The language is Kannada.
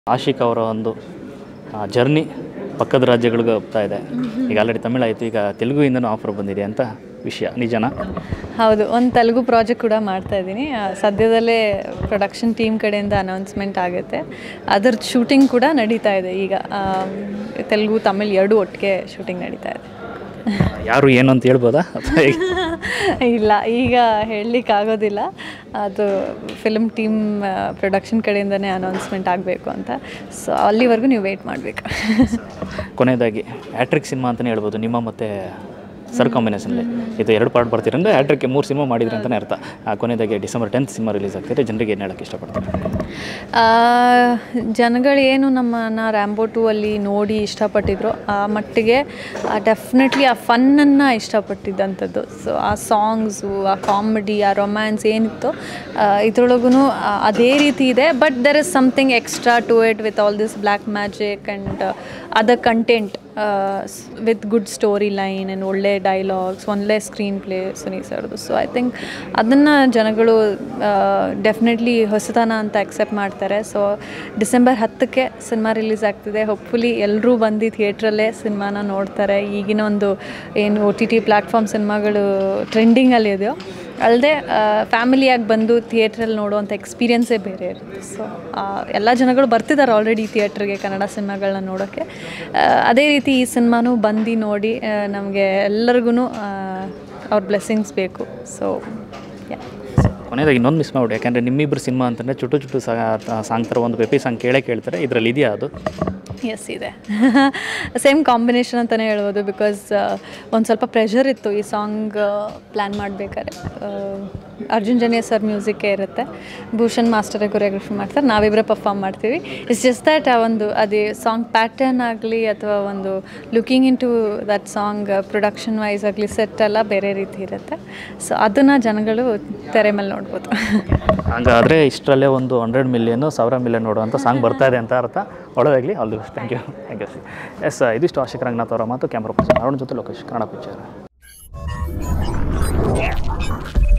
ಆಶಿಕ್ ಅವರ ಒಂದು ಜರ್ನಿ ಪಕ್ಕದ ರಾಜ್ಯಗಳಿಗೂ ಹೋಗ್ತಾ ಇದೆ ಈಗ ಆಲ್ರೆಡಿ ತಮಿಳಾಯಿತು ಈಗ ತೆಲುಗುಯಿಂದನೂ ಆಫರ್ ಬಂದಿದೆ ಅಂತ ವಿಷಯ ನಿಜನಾ ಹೌದು ಒಂದು ತೆಲುಗು ಪ್ರಾಜೆಕ್ಟ್ ಕೂಡ ಮಾಡ್ತಾ ಇದ್ದೀನಿ ಆ, ಸದ್ಯದಲ್ಲೇ ಪ್ರೊಡಕ್ಷನ್ ಟೀಮ್ ಕಡೆಯಿಂದ ಅನೌನ್ಸ್ಮೆಂಟ್ ಆಗುತ್ತೆ ಅದ್ರದ್ದು ಶೂಟಿಂಗ್ ಕೂಡ ನಡೀತಾ ಇದೆ ಈಗ ಆ, ತೆಲುಗು ತಮಿಳ್ ಎರಡೂ ಒಟ್ಟಿಗೆ ಶೂಟಿಂಗ್ ನಡೀತಾ ಇದೆ ಯಾರು ಏನು ಅಂತ ಹೇಳ್ಬೋದಾ ಅಥವಾ ಹೇಗೆ? ಇಲ್ಲ ಈಗ ಹೇಳಲಿಕ್ಕೆ ಆಗೋದಿಲ್ಲ ಅದು ಫಿಲ್ಮ್ ಟೀಮ್ ಪ್ರೊಡಕ್ಷನ್ ಕಡೆಯಿಂದನೇ ಅನೌನ್ಸ್ಮೆಂಟ್ ಆಗಬೇಕು ಅಂತ ಸೊ ಅಲ್ಲಿವರೆಗೂ ನೀವು ವೆಯ್ಟ್ ಮಾಡಬೇಕು ಕೊನೆಯದಾಗಿ ಹ್ಯಾಟ್ರಿಕ್ ಸಿನಿಮಾ ಅಂತಲೇ ಹೇಳ್ಬೋದು ನಿಮ್ಮ ಮತ್ತು ಸರ್ ಕಾಂಬಿನೇಷನಲ್ಲಿ ಇದು ಎರಡು ಪಾರ್ಟ್ ಬರ್ತೀರಂದ್ರೆ ಹ್ಯಾಟ್ರಿಕ್ಗೆ ಮೂರು ಸಿನಿಮಾ ಮಾಡಿದ್ರಿ ಅಂತಲೇ ಅರ್ಥ ಆ, ಕೊನೆಯದಾಗಿ ಡಿಸೆಂಬರ್ ಟೆಂತ್ ಸಿನಿಮಾ ರಿಲೀಸ್ ಆಗ್ತಿದೆ ಜನರಿಗೆ ಏನು ಹೇಳೋಕ್ಕೆ ಇಷ್ಟಪಡ್ತಾರೆ ಆ, ಜನಗಳು ಏನು ನಮ್ಮನ್ನು ರ್ಯಾಂಬೋ ಟೂ ಅಲ್ಲಿ ನೋಡಿ ಇಷ್ಟಪಟ್ಟಿದ್ರು ಆ ಮಟ್ಟಿಗೆ ಡೆಫಿನೆಟ್ಲಿ ಆ ಫನ್ನನ್ನು ಇಷ್ಟಪಟ್ಟಿದ್ದಂಥದ್ದು ಸೊ ಆ ಸಾಂಗ್ಸು ಆ ಕಾಮಿಡಿ ಆ ರೊಮ್ಯಾನ್ಸ್ ಏನಿತ್ತು ಇದ್ರೊಳಗೂ ಅದೇ ರೀತಿ ಇದೆ but there is something extra to it with all this black magic and other content with good storyline and ಒಳ್ಳೆ ಡೈಲಾಗ್ಸ್ ಒಳ್ಳೆ ಸ್ಕ್ರೀನ್ ಪ್ಲೇ ಸುನೀಲ್ ಸರ್ದು ಸೊ ಐ ಥಿಂಕ್ ಅದನ್ನು ಜನಗಳು ಡೆಫಿನೆಟ್ಲಿ ಹೊಸತನ ಅಂತ ಅಕ್ಸೆಪ್ಟ್ ಮಾಡ್ತಾರೆ ಸೊ ಡಿಸೆಂಬರ್ ಹತ್ತಕ್ಕೆ ಸಿನಿಮಾ ರಿಲೀಸ್ ಆಗ್ತಿದೆ ಹೋಪ್ಫುಲಿ ಎಲ್ಲರೂ ಬಂದು ಥಿಯೇಟ್ರಲ್ಲೇ ಸಿನಿಮಾನ ನೋಡ್ತಾರೆ ಈಗಿನ ಒಂದು ಏನು ಒ ಟಿ ಟಿ ಪ್ಲ್ಯಾಟ್ಫಾರ್ಮ್ ಸಿನಿಮಾಗಳು ಟ್ರೆಂಡಿಂಗಲ್ಲಿ ಇದೆಯೋ ಅಲ್ಲದೆ ಫ್ಯಾಮಿಲಿಯಾಗಿ ಬಂದು ಥಿಯೇಟ್ರಲ್ಲಿ ನೋಡುವಂಥ ಎಕ್ಸ್ಪೀರಿಯನ್ಸೇ ಬೇರೆ ಇರುತ್ತೆ ಸೊ ಎಲ್ಲ ಜನಗಳು ಬರ್ತಿದ್ದಾರೆ ಆಲ್ರೆಡಿ ಥಿಯೇಟ್ರಿಗೆ ಕನ್ನಡ ಸಿನಿಮಾಗಳನ್ನ ನೋಡೋಕ್ಕೆ ಆ, ಅದೇ ರೀತಿ ಈ ಸಿನಿಮಾನೂ ಬಂದು ನೋಡಿ ನಮಗೆ ಎಲ್ಲರಿಗೂ ಅವ್ರ ಬ್ಲೆಸ್ಸಿಂಗ್ಸ್ ಬೇಕು ಸೊ ಕೊನೆಯದಾಗಿ ಇನ್ನೊಂದು ಮಿಸ್ ಮಾಡ್ಬಿಡಿ ಯಾಕಂದರೆ ನಿಮ್ಮಿಬ್ಬರು ಸಿನಿಮಾ ಅಂತಂದರೆ ಚುಟ್ಟು ಚುಟ್ಟು ಸಾಂಗ್ ಥರ ಒಂದು ಪೆಪಿ ಸಾಂಗ್ ಕೇಳೇ ಕೇಳ್ತಾರೆ ಇದರಲ್ಲಿ ಇದೆಯಾ ಅದು ಎಸ್ ಇದೆ ಸೇಮ್ ಕಾಂಬಿನೇಷನ್ ಅಂತಲೇ ಹೇಳ್ಬೋದು ಬಿಕಾಸ್ ಒಂದು ಸ್ವಲ್ಪ ಪ್ರೆಷರ್ ಇತ್ತು ಈ ಸಾಂಗ್ ಪ್ಲ್ಯಾನ್ ಮಾಡಬೇಕಾದ್ರೆ ಅರ್ಜುನ್ ಜನಿಯ ಸರ್ ಮ್ಯೂಸಿಕ್ಕೇ ಇರುತ್ತೆ ಭೂಷಣ್ ಮಾಸ್ಟರೇ ಕೊರಿಯೋಗ್ರಫಿ ಮಾಡ್ತಾರೆ ನಾವಿಬ್ಬರೇ ಪರ್ಫಾರ್ಮ್ ಮಾಡ್ತೀವಿ ಇಟ್ಸ್ ಜಸ್ಟ್ ದ್ಯಾಟ್ ಆ ಒಂದು ಅದೇ ಸಾಂಗ್ ಪ್ಯಾಟರ್ನ್ ಆಗಲಿ ಅಥವಾ ಒಂದು looking into that song production wise ಆಗಲಿ ಸೆಟ್ ಎಲ್ಲ ಬೇರೆ ರೀತಿ ಇರುತ್ತೆ ಸೊ ಅದನ್ನು ಜನಗಳು ತೆರೆ ಮೇಲೆ ನೋಡ್ಬೋದು ಹಂಗಾದರೆ ಇಷ್ಟರಲ್ಲೇ ಒಂದು ಹಂಡ್ರೆಡ್ ಮಿಲಿಯನು ಸಾವಿರ ಮಿಲಿಯನ್ ನೋಡುವಂಥ ಸಾಂಗ್ ಬರ್ತಾ ಇದೆ ಅಂತ ಅರ್ಥ ಒಳ್ಳೆದಾಗಲಿ all the best thank you thank you yes ಇದಿಷ್ಟು ಆಶಿಕ್ ರಂಗನಾಥ್ ಅವರ ಮಾತು ಕ್ಯಾಮ್ರಾ ಪರ್ಸನ್ ಅರುಣ್ ಜೊತೆ ಲೋಕೇಶ್ ಕನ್ನಡ ಪಿಕ್ಚರ್